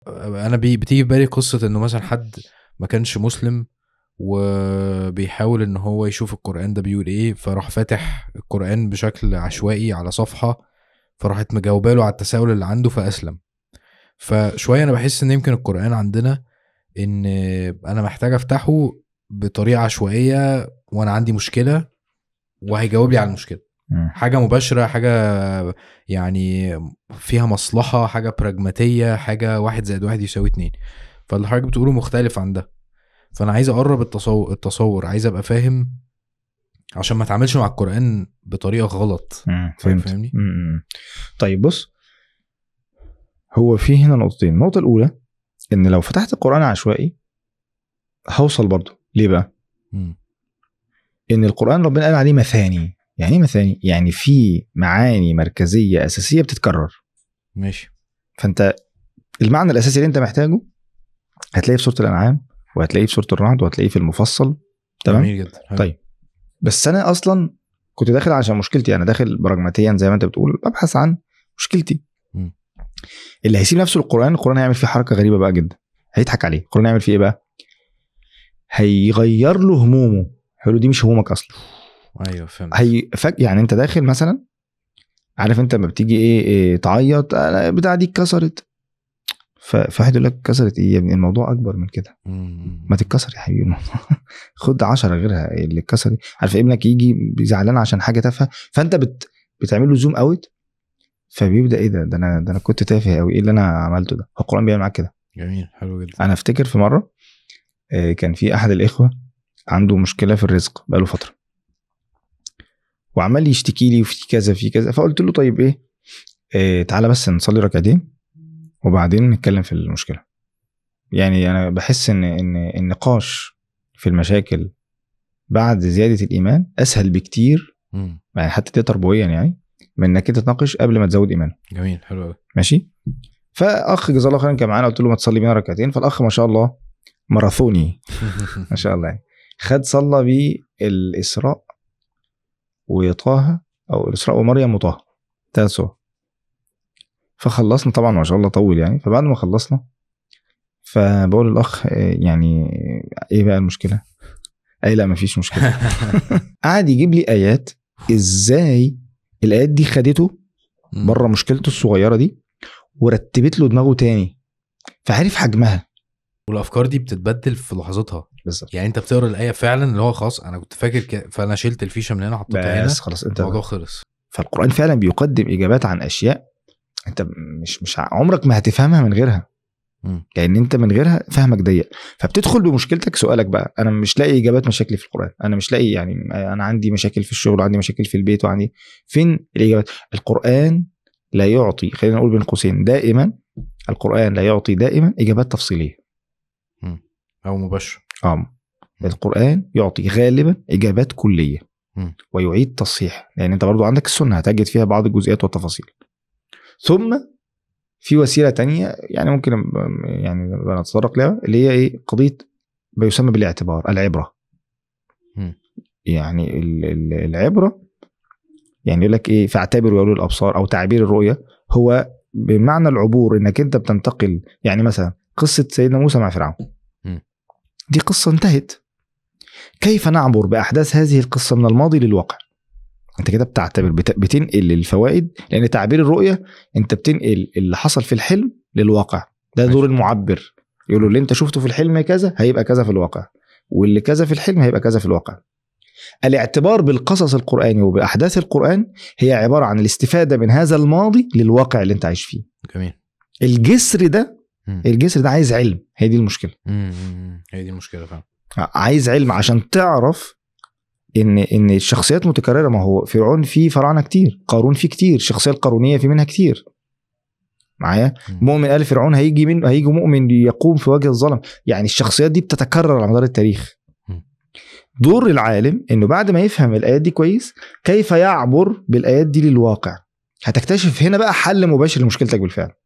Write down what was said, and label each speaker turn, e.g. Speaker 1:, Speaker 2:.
Speaker 1: انا بي بتيجي في بالي قصه انه مثلا حد ما كانش مسلم وبيحاول ان هو يشوف القران ده بيقول ايه فراح فاتح القران بشكل عشوائي على صفحه فراحت مجاوبه له على التساؤل اللي عنده فاسلم فشويه انا بحس ان يمكن القران عندنا ان انا محتاج افتحه بطريقه عشوائيه وانا عندي مشكله وهيجاوب لي على المشكله
Speaker 2: مم.
Speaker 1: حاجه مباشره حاجه يعني فيها مصلحه حاجه براجماتيه حاجه واحد زائد واحد يساوي اتنين فاللي حضرتك بتقوله مختلف عن ده فانا عايز اقرب التصور التصور عايز ابقى فاهم عشان ما اتعاملش مع القران بطريقه غلط
Speaker 2: مم. فهمت
Speaker 1: فاهمني؟
Speaker 2: مم. طيب بص هو في هنا نقطتين النقطه الاولى ان لو فتحت القران عشوائي هوصل برضه ليه بقى
Speaker 1: مم.
Speaker 2: ان القران ربنا قال عليه مثاني يعني ايه مثاني يعني في معاني مركزيه اساسيه بتتكرر
Speaker 1: ماشي
Speaker 2: فانت المعنى الاساسي اللي انت محتاجه هتلاقيه في سوره الانعام وهتلاقيه في سوره الرعد وهتلاقيه في المفصل تمام
Speaker 1: جميل جدا حلو.
Speaker 2: طيب. بس انا اصلا كنت داخل عشان مشكلتي انا داخل براجماتيا زي ما انت بتقول ببحث عن مشكلتي
Speaker 1: مم.
Speaker 2: اللي هيسيب نفسه القران القران هيعمل فيه حركه غريبه بقى جدا هيضحك عليه القران هيعمل فيه ايه بقى هيغير له همومه حلو دي مش همومك اصلا
Speaker 1: ايوه فهمت
Speaker 2: هي فج... يعني انت داخل مثلا عارف انت لما بتيجي ايه, إيه تعيط أنا بتاع دي اتكسرت ف- فواحد يقول لك اتكسرت ايه يا ابني الموضوع اكبر من كده
Speaker 1: مم.
Speaker 2: ما تتكسر يا حبيبي الموضوع خد عشرة غيرها اللي اتكسر عارف ابنك يجي زعلان عشان حاجه تافهه فانت بت... بتعمل له زوم اوت فبيبدا ايه ده ده انا ده انا كنت تافه قوي ايه اللي انا عملته ده هو القران بيعمل معاك كده
Speaker 1: جميل حلو جدا
Speaker 2: انا افتكر في مره آه، كان في احد الاخوه عنده مشكله في الرزق بقاله فتره وعمال يشتكي لي وفي كذا في كذا فقلت له طيب ايه آه تعالى بس نصلي ركعتين وبعدين نتكلم في المشكله يعني انا بحس ان ان النقاش في المشاكل بعد زياده الايمان اسهل بكتير
Speaker 1: مم.
Speaker 2: يعني حتى دي تربويا يعني من انك انت تناقش قبل ما تزود ايمان
Speaker 1: جميل حلو قوي
Speaker 2: ماشي فاخ جزاه الله خيرا كان معانا قلت له ما تصلي بينا ركعتين فالاخ ما شاء الله ماراثوني ما شاء الله يعني خد صلى بيه الاسراء وطه او الاسراء ومريم وطه ثلاث صور فخلصنا طبعا ما شاء الله طول يعني فبعد ما خلصنا فبقول للاخ آه، يعني ايه بقى المشكله؟ اي لا مفيش مشكله قعد يجيب لي ايات ازاي الايات دي خدته
Speaker 1: مم.
Speaker 2: بره مشكلته الصغيره دي ورتبت له دماغه تاني فعرف حجمها
Speaker 1: والافكار دي بتتبدل في لحظتها
Speaker 2: بالظبط
Speaker 1: يعني انت بتقرا الايه فعلا اللي هو خلاص انا كنت فاكر كده فانا شلت الفيشه من هنا حطيتها هنا
Speaker 2: بس خلاص انت
Speaker 1: الموضوع خلص
Speaker 2: فالقران فعلا بيقدم اجابات عن اشياء انت مش مش عمرك ما هتفهمها من غيرها
Speaker 1: مم.
Speaker 2: لان انت من غيرها فهمك ضيق فبتدخل بمشكلتك سؤالك بقى انا مش لاقي اجابات مشاكلي في القران انا مش لاقي يعني انا عندي مشاكل في الشغل وعندي مشاكل في البيت وعندي فين الاجابات القران لا يعطي خلينا نقول بين قوسين دائما القران لا يعطي دائما اجابات تفصيليه
Speaker 1: او مباشر
Speaker 2: اه القرآن يعطي غالبا إجابات كلية
Speaker 1: مم.
Speaker 2: ويعيد تصحيح لأن أنت برضو عندك السنة هتجد فيها بعض الجزئيات والتفاصيل ثم في وسيلة تانية يعني ممكن ب- يعني نبقى نتطرق لها اللي هي إيه قضية ما يسمى بالاعتبار العبرة
Speaker 1: مم.
Speaker 2: يعني ال- ال- العبرة يعني يقول لك إيه فاعتبروا يا أولي الأبصار أو تعبير الرؤية هو بمعنى العبور إنك أنت بتنتقل يعني مثلا قصة سيدنا موسى مع فرعون
Speaker 1: مم.
Speaker 2: دي قصة انتهت كيف نعبر بأحداث هذه القصة من الماضي للواقع انت كده بتعتبر بت- بتنقل الفوائد لان تعبير الرؤيه انت بتنقل اللي حصل في الحلم للواقع ده دور
Speaker 1: ماشي.
Speaker 2: المعبر يقولوا اللي انت شفته في الحلم كذا هيبقى كذا في الواقع واللي كذا في الحلم هيبقى كذا في الواقع الاعتبار بالقصص القرآني وبأحداث القرآن هي عبارة عن الاستفادة من هذا الماضي للواقع اللي انت عايش فيه
Speaker 1: جميل
Speaker 2: الجسر ده
Speaker 1: مم.
Speaker 2: الجسر ده عايز علم هي دي المشكلة
Speaker 1: مم. مم. هي دي المشكله فعلا
Speaker 2: عايز علم عشان تعرف ان ان الشخصيات متكرره ما هو فرعون فيه فراعنه كتير قارون فيه كتير الشخصيه القارونيه في منها كتير معايا
Speaker 1: مم.
Speaker 2: مؤمن ال فرعون هيجي من هيجي مؤمن يقوم في وجه الظلم يعني الشخصيات دي بتتكرر على مدار التاريخ
Speaker 1: مم.
Speaker 2: دور العالم انه بعد ما يفهم الايات دي كويس كيف يعبر بالايات دي للواقع هتكتشف هنا بقى حل مباشر لمشكلتك بالفعل